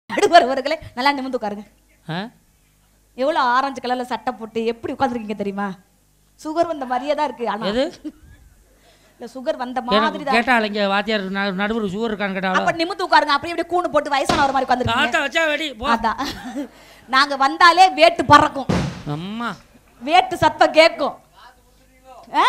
நடுவர் அவர்களே நல்லா நிமிந்து உட்காருங்க ஆ? எவ்வளவு ஆரஞ்சு கலர்ல சட்டை போட்டு எப்படி உட்காந்துருக்கீங்க தெரியுமா சுகர் வந்த மாதிரியே தான் இருக்கு ஆனா எது இல்ல சுகர் வந்த மாதிரி எனக்கு தான் கேட்டாள் இங்க வாத்தியார் நடு- நடுவர் சுகர் இருக்கான்னு கேட்டாலும் அப்ப நிமிந்து உட்காருங்க அப்படியே அப்படியே கூணு போட்டு வயசானவர் மாதிரி உட்காந்துருக்கீங்க தாத்தா வச்சா வெடி போ அதான் நாங்க வந்தாலே வேட்டு பறக்கும் அம்மா வேட்டு சத்தம் கேட்கும் ஆ?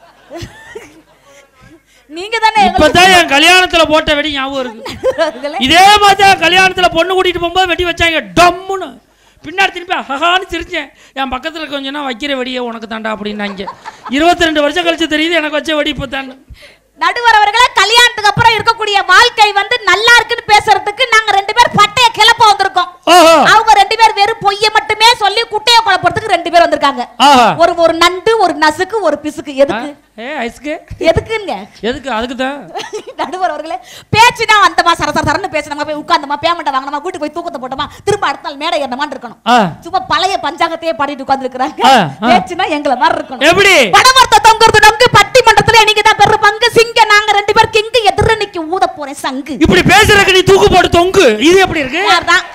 நீங்க தானே இப்பதான் என் கல்யாணத்துல போட்ட வெடி ஞாபகம் இருக்கு எங்களுக்கு இதே மாதிரி தான் கல்யாணத்துல பொண்ணு கூட்டிட்டு போகும்போது வெடி வச்சாங்க டம்முன்னு பின்னாடி திருப்பி ஹஹான்னு சிரிச்சேன் என் பக்கத்துல கொஞ்சம் நான் வைக்கிற வெடியே உனக்கு தாண்டா அப்படின்னாங்க இருபத்தி ரெண்டு வருஷம் கழிச்சு தெரியுது எனக்கு வச்ச வெடி இப்போ தான் நடுவர் அவர்களே கல்யாணத்துக்கு அப்புறம் இருக்கக்கூடிய வாழ்க்கை வந்து நல்லா இருக்குன்னு பேசுறதுக்கு நாங்க ரெண்டு பேர் பட்டைய கிளப்ப வந்திருக்கோம் ஓஹோ அவங்க ரெண்டு பேர் வெறும் பொய்ய மட்டுமே சொல்லி குட்டைய குழப்பறதுக்கு ரெண்டு பேர் வந்திருக்காங்க ஆஹா ஒரு ஒரு நண்டு ஒரு நசுக்கு ஒரு பிசுக்கு எதுக்கு ஏ ஐஸ்க்கு எதுக்குங்க எதுக்கு அதுக்கு தான் நடுவர் அவர்களே பேச்சுனா வந்தமா சர சர சரன்னு பேசினாங்க போய் உட்கார்ந்தமா பேமெண்ட் வாங்கினமா வீட்டுக்கு போய் தூக்கத்தை போட்டோமா திரும்ப அடுத்த நாள் மேடை ஏறணுமான்னு இருக்கணும் ஆ சும்மா பழைய பஞ்சாங்கத்தையே பாடிட்டு உட்கார்ந்துருக்காங்க ஆ, ஆ. பேச்சுனா எங்களை மாதிரி இருக்கணும் எப்படி பணமர்த்த தொங்குறது நங்கு பட்டிமன்றத்துல நீங்க தான் பெரு பங்கு சிங்க நாங்க ரெண்டு பேர் கிங்கு எதிர நிக்கி ஊத போறேன் சங்கு இப்படி பேசுறதுக்கு நீ தூக்கு போட்டு தொங்கு இது எப்படி இருக்கு யார்தான்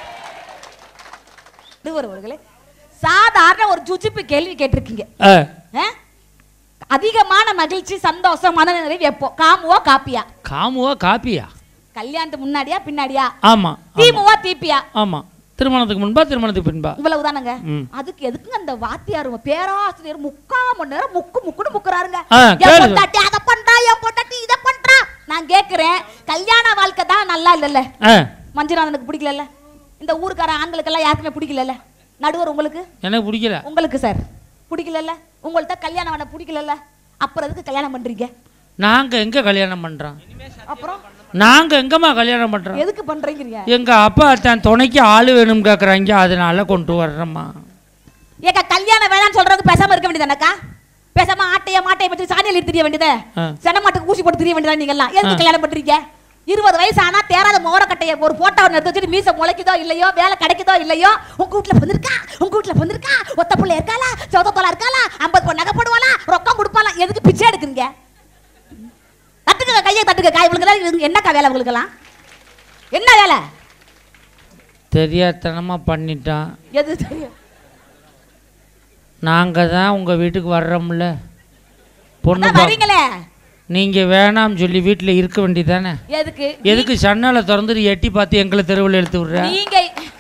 நடுவர் அவர்களே சாதாரண ஒரு ஜுஜிப்பு கேள்வி கேட்டிருக்கீங்க ஆ, ஆ? அதிகமான மகிழ்ச்சி சந்தோஷம் மனநிறைவு எப்போ காமுவா காப்பியா காமுவா காப்பியா கல்யாணத்துக்கு முன்னாடியா பின்னாடியா ஆமா தீமுவா தீப்பியா ஆமா திருமணத்துக்கு முன்பா திருமணத்துக்கு பின்பா இவ்வளவுதானங்க ம். அதுக்கு எதுக்குங்க அந்த வாத்தியார் உங்க பேராசிரியர் முக்கா மணி நேரம் முக்கு முக்குன்னு முக்குறாருங்க ஆ, என் கேளு. பொண்டாட்டி அதை பண்றா என் பொண்டாட்டி இதை பண்றா நான் கேக்குறேன் கல்யாண வாழ்க்கை தான் நல்லா இல்லல்ல ஆ, மஞ்சுநாதனுக்கு பிடிக்கலல்ல இந்த ஊருக்கார ஆண்களுக்கெல்லாம் யாருக்குமே பிடிக்கலல்ல நடுவர் உங்களுக்கு எனக்கு பிடிக்கல உங்களுக்கு சார் பிடிக்கலல்ல உங்கள்ட்ட கல்யாணம் பண்ண பிடிக்கலல்ல அப்புறம் எதுக்கு கல்யாணம் பண்றீங்க நாங்க எங்க கல்யாணம் பண்றோம் அப்புறம் நாங்க எங்கம்மா கல்யாணம் பண்றோம் எதுக்கு பண்றீங்க எங்க அப்பா தன் துணைக்கு ஆளு வேணும் கேக்குறாங்க அதனால கொண்டு வர்றோம்மா ஏக்கா கல்யாணம் வேணாம்னு சொல்றது பேசாம இருக்க வேண்டியதானக்கா பேசாம ஆட்டைய மாட்டைய பத்தி சாணியில் தெரிய வேண்டியதே ஆ. சென மாட்டுக்கு ஊசி போட்டு தெரிய வேண்டியதா நீங்க எல்லாம் எதுக்கு ஆ. கல்யாணம் பண்றீங்க இருபது வயசு ஆனா தேராத மோரக்கட்டைய ஒரு போட்டோ எடுத்து வச்சுட்டு மீச முளைக்குதோ இல்லையோ வேலை கிடைக்குதோ இல்லையோ உங்க வீட்டுல வந்திருக்கா உங்க வீட்டுல வந்திருக்கா ஒத்த புள்ள இருக்காளா சௌத்த தோலா இருக்காளா ஐம்பது பொண்ணு நகை போடுவாளா ரொக்கம் கொடுப்பாளா எதுக்கு பிச்சை எடுக்குறீங்க தட்டுக்க கையை தட்டுக்க காய் இவங்களுக்கு என்னக்கா வேலை இவங்களுக்கெல்லாம் என்ன வேலை தெரியாதனமா பண்ணிட்டான் எது தெரியும் நாங்க தான் உங்க வீட்டுக்கு வர்றோம்ல பொண்ணு அதான் பா- வரீங்களே நீங்க வேணாம் சொல்லி வீட்டுல இருக்க வேண்டியதானே எதுக்கு எதுக்கு சன்னால திறந்துட்டு எட்டி பார்த்து எங்களை தெருவில் எடுத்து விடுற நீங்க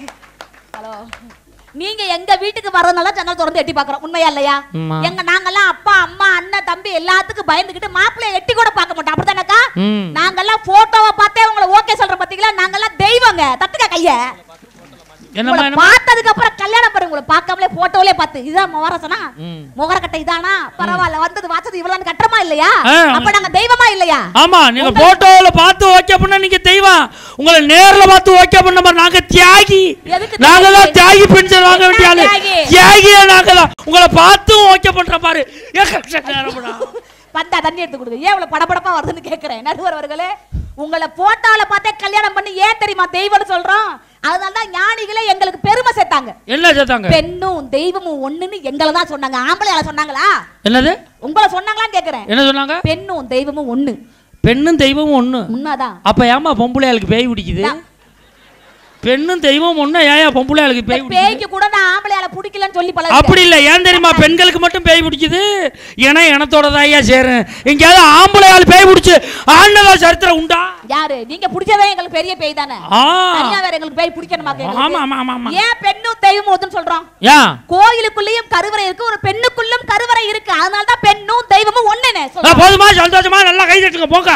ஹலோ நீங்க எங்க வீட்டுக்கு வர்றதுனால ஜன்னல் திறந்து எட்டி பாக்குறோம் உண்மையா இல்லையா ஆமா. எங்க நாங்கெல்லாம் அப்பா அம்மா அண்ணன் தம்பி எல்லாத்துக்கும் பயந்துகிட்டு மாப்பிள்ளை எட்டி கூட பார்க்க மாட்டோம் அப்படிதானக்கா ம் நாங்கெல்லாம் போட்டோவை பார்த்தே உங்களை ஓகே சொல்ற பாத்தீங்களா நாங்கெல்லாம் தெய்வங்க தட்டுக்க கைய என்னம்மா உங்களை என்னம்மா பார்த்ததுக்கு அப்புறம் கல்யாணம் பண்ணி உங்களை பார்க்காமலே போட்டோவிலே பார்த்து இதான் முகரசனா ம். முகரக்கட்டை இதானா பரவாயில்ல வந்தது வாச்சது இவ்வளவு கட்டமா இல்லையா ஆ. அப்ப நாங்க தெய்வமா இல்லையா ஆமா நீங்க போட்டோல பார்த்து ஓகே பண்ணா நீங்க தெய்வம் உங்களை நேர்ல பார்த்து ஓகே பண்ண மாதிரி நாங்க தியாகி எதுக்கு நாங்க தான் தியாகி? தியாகி பென்ஷன் வாங்க என்ன வேண்டிய ஆளு தியாகி? தியாகியே நாங்க தான் உங்களை பார்த்தும் ஓகே பண்ற பாரு ஏக்க நேரம்டா. பந்தா தண்ணி எடுத்து கொடுங்க ஏன் இவ்வளவு படபடப்பா வருதுன்னு கேக்குறேன் நடுவர் அவர்களே உங்களை போட்டோல பார்த்தே கல்யாணம் பண்ணி ஏன் தெரியுமா தெய்வம்னு சொல்றோம் அதனால தான் ஞானிகளே எங்களுக்கு பெருமை சேர்த்தாங்க என்ன சேர்த்தாங்க பெண்ணும் தெய்வமும் ஒண்ணுன்னு எங்களை தான் சொன்னாங்க ஆம்பளையால சொன்னாங்களா என்னது உங்களை சொன்னாங்களான்னு கேக்குறேன் என்ன சொன்னாங்க பெண்ணும் தெய்வமும் ஒண்ணு பெண்ணும் தெய்வமும் ஒண்ணு உண்மைதான் அப்ப ஏமா பொம்பளையாளுக்கு பேய் பிடிக்குது நான் பெண்ணும் தெய்வம் ஒண்ணு ஏன் பொம்பளையாளுக்கு பேய் பிடிக்குது பேய்க்கு கூட நான் ஆம்பளையால பிடிக்கலன்னு சொல்லி பழகிட்டேன் அப்படி இல்ல ஏன் தெரியுமா பெண்களுக்கு மட்டும் பேய் பிடிக்குது ஏன்னா இனத்தோட தாயா சேரும் எங்கேயாவது ஆம்பளை ஆள் பேய் பிடிச்சு ஆண்டதா சரித்திரம் உண்டா யாரு நீங்க பிடிச்சதே எங்களுக்கு பெரிய பேய் தானே ஆ தனியா வேற எங்களுக்கு பேய் பிடிக்கணுமா ஆமா ஆமா ஆமா ஆமா ஏன் பெண்ணும் தெய்வமும் ஒதுன்னு சொல்றோம் ஏன் கோயிலுக்குள்ளேயும் கருவறை இருக்கு ஒரு பெண்ணுக்குள்ளும் கருவறை இருக்கு அதனால தான் பெண்ணும் தெய்வமும் ஒண்ணுன்னு ஆ, சொல்றோம் போதுமா சந்தோஷமா நல்லா கை தட்டுங்க போங்க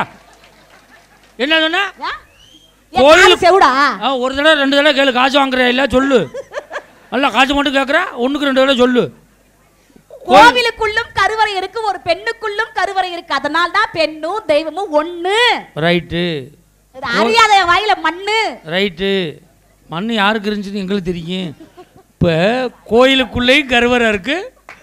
என்ன சொன்ன ஆ? என் கோயிலு- காது செவுடா ஆ, ஒரு தடவை ரெண்டு தடவை கேளு காசு வாங்குற இல்ல சொல்லு நல்லா காசு மட்டும் கேட்குற ஒண்ணுக்கு ரெண்டு தடவை சொல்லு கோவிலுக்குள்ளும் கருவறை இருக்கு ஒரு பெண்ணுக்குள்ளும் கருவறை இருக்கு அதனால தான் பெண்ணும் தெய்வமும் ஒண்ணு ரைட்டு இது அறியாத என் வாயில மண்ணு ரைட்டு மண் யாருக்கு இருந்துச்சுன்னு எங்களுக்கு தெரியும் இப்போ கோயிலுக்குள்ளேயும் கருவறை இருக்கு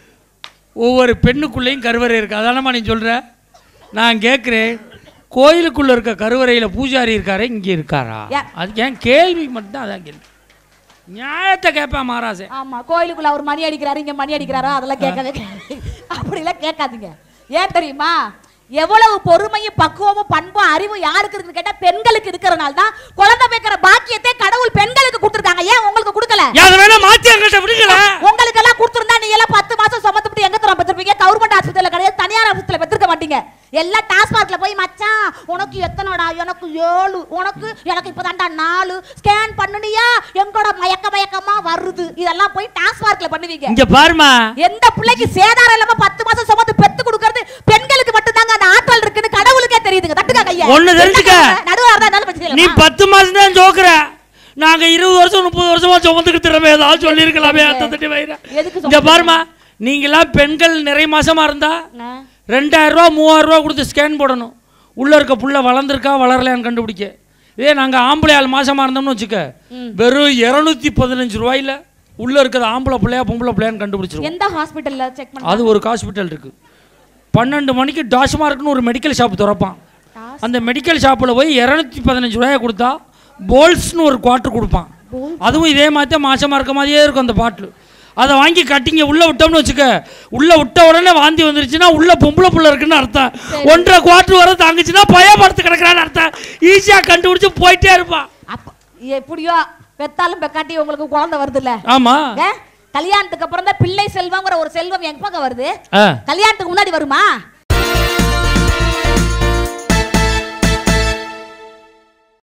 ஒவ்வொரு பெண்ணுக்குள்ளேயும் கருவறை இருக்கு அதானம்மா நீ சொல்ற நான் கேட்குறேன் கோயிலுக்குள்ள இருக்க கருவறையில் பூஜாரி இருக்காரே இங்கே இருக்காரா யா- அதுக்கு ஏன் கேள்வி மட்டும் அதான் கேள்வி நியாயத்தை கேட்பேன் மகாராஜே ஆமா கோயிலுக்குள்ள அவர் மணி அடிக்கிறாரு இங்க மணி அடிக்கிறாரா அதெல்லாம் கேட்கவே அப்படிலாம் கேட்காதீங்க ஏன் தெரியுமா எவ்வளவு பொறுமையும் பக்குவமும் பண்பும் அறிவும் யாருக்கு இருக்குன்னு கேட்டா பெண்களுக்கு இருக்கிறனால தான் குழந்தை பேக்கிற பாக்கியத்தை கடவுள் பெண்களுக்கு எல்லாம் டாஸ்மார்க்ல போய் மச்சான் உனக்கு எத்தனைடா எனக்கு ஏழு உனக்கு எனக்கு இப்பதான்டா நாலு ஸ்கேன் பண்ணுனியா எங்கோட மயக்க மயக்கமா வருது இதெல்லாம் போய் டாஸ்மார்க்ல பண்ணுவீங்க இங்க பாருமா எந்த பிள்ளைக்கு சேதாரம் இல்லாம பத்து மாசம் சுமந்து பெத்து கொடுக்கறது பெண்களுக்கு மட்டும்தாங்க அந்த ஆற்றல் இருக்குன்னு கடவுளுக்கே தெரியுதுங்க தட்டுக்கா கைய ஒண்ணு தெரிஞ்சுக்க. நடுவா இருந்தா என்னால பிரச்சனை நீ இல்லைம்மா. பத்து மாசம் தான் ஜோக்குற நாங்க இருபது வருஷம் முப்பது வருஷமா சுமந்துக்கு திறமை ஏதாவது சொல்லியிருக்கலாமே அந்த தட்டி வயிறு எதுக்கு இங்க பாருமா நீங்களாம் பெண்கள் நிறைய மாசமா இருந்தா ஆ. ரெண்டாயிரம் ரூபா மூவாயிரம் ரூபா கொடுத்து ஸ்கேன் போடணும் உள்ள இருக்க புள்ள வளர்ந்துருக்கா வளரலையான்னு கண்டுபிடிக்க இதே நாங்க ஆம்பளை ஆள் மாசமா இருந்தோம்னு வச்சுக்க வெறும் இருநூத்தி பதினஞ்சு ரூபாயில உள்ள இருக்கிறது ஆம்பளை பிள்ளையா பொம்பளை பிள்ளையான்னு கண்டுபிடிச்சிருவோம் எந்த ஹாஸ்பிடல்ல செக் பண்ண அது ஒரு ஹாஸ்பிட்டல் இருக்கு பன்னெண்டு மணிக்கு டாஸ்மார்க்னு ஒரு மெடிக்கல் ஷாப் திறப்பான் அந்த மெடிக்கல் ஷாப்பில் போய் இரநூத்தி பதினஞ்சு ரூபாயை கொடுத்தா போல்ஸ்னு ஒரு குவார்ட்டர் கொடுப்பான் அதுவும் இதே மாதிரி தான் மாசமாக இருக்க மாதிரியே இருக்கும் அந்த பாட்டில் அதை வாங்கி கட்டிங்க உள்ள விட்டோம்னு வச்சுக்க உள்ள விட்ட உடனே வாந்தி வந்துருச்சுன்னா உள்ள பொம்பளை புள்ள இருக்குன்னு அர்த்தம் ஒன்றரை குவார்ட்டர் வர தாங்குச்சுன்னா பயப்படுத்து கிடக்குறான்னு அர்த்தம் ஈஸியாக கண்டுபிடிச்சு போயிட்டே இருப்பான் அப்ப எப்படியோ பெத்தாலும் பெக்காட்டி உங்களுக்கு குழந்தை வருதுல்ல ஆமா ஏ? கல்யாணத்துக்கு அப்புறம் தான் பிள்ளை செல்வங்கிற ஒரு செல்வம் எப்பங்க வருது ஆ கல்யாணத்துக்கு முன்னாடி வருமா